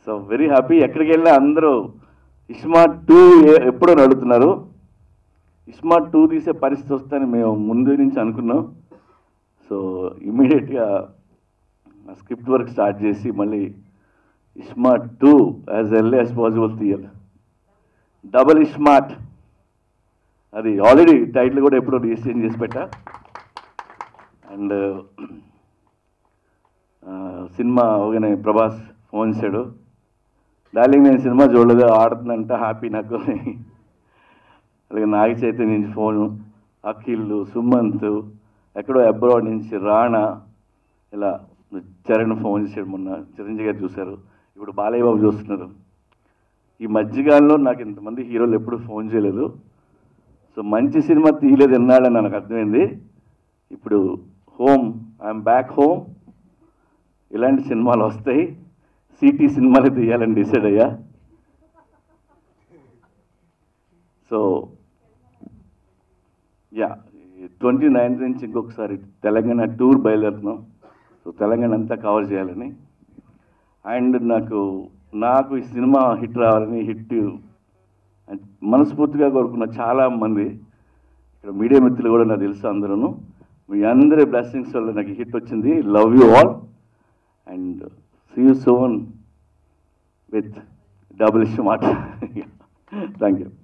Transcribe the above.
so very happy ఎక్కడికి వెళ్ళినా అందరూ ఇస్మా టూ ఎప్పుడో అడుగుతున్నారు ఇస్మా టూ తీసే పరిస్థితి వస్తుందని మేము ముందు నుంచి అనుకున్నాం సో ఇమీడియట్గా స్క్రిప్ట్ వర్క్ స్టార్ట్ చేసి మళ్ళీ ఇస్మా two as early as possible తీయాలి డబల్ ఇస్మార్ట్ అది ఆల్రెడీ టైటిల్ కూడా ఎప్పుడో రిజిస్ట్రేషన్ చేసి పెట్టా అండ్ సినిమా అవగానే ప్రభాస్ ఫోన్ చేశాడు డార్లింగ్ నేను సినిమా చూడలేదు ఆడుతుందంట హ్యాపీ నాకు అలాగే నాగ చైతన్య నుంచి ఫోను అఖిల్ సుమంత్ ఎక్కడో అబ్రాడ్ నుంచి రాణా ఇలా చరణ్ ఫోన్ చేశాడు మొన్న చిరంజీవి గారు చూశారు ఇప్పుడు బాలయ్య బాబు చూస్తున్నారు ఈ మధ్యకాలంలో నాకు ఇంతమంది హీరోలు ఎప్పుడు ఫోన్ చేయలేదు సో మంచి సినిమా తీయలేదు ఎన్నాడని నాకు అర్థమైంది ఇప్పుడు హోమ్ ఐఎమ్ బ్యాక్ హోమ్ ఇలాంటి సినిమాలు వస్తాయి సిటీ సినిమాలు తీయాలని డిసైడ్ అయ్యా సో యా ట్వంటీ నైన్త్ నుంచి ఇంకొకసారి తెలంగాణ టూర్ బయలుదేరుతున్నాం సో తెలంగాణ అంతా కవర్ చేయాలని అండ్ నాకు నాకు ఈ సినిమా హిట్ రావాలని హిట్ మనస్ఫూర్తిగా కోరుకున్న చాలా మంది ఇక్కడ మీడియా మిత్రులు కూడా నాకు తెలుసు అందరూ మీ అందరి బ్లెస్సింగ్స్ వల్ల నాకు హిట్ వచ్చింది love you all and see you soon with double issue మాట థ్యాంక్ యూ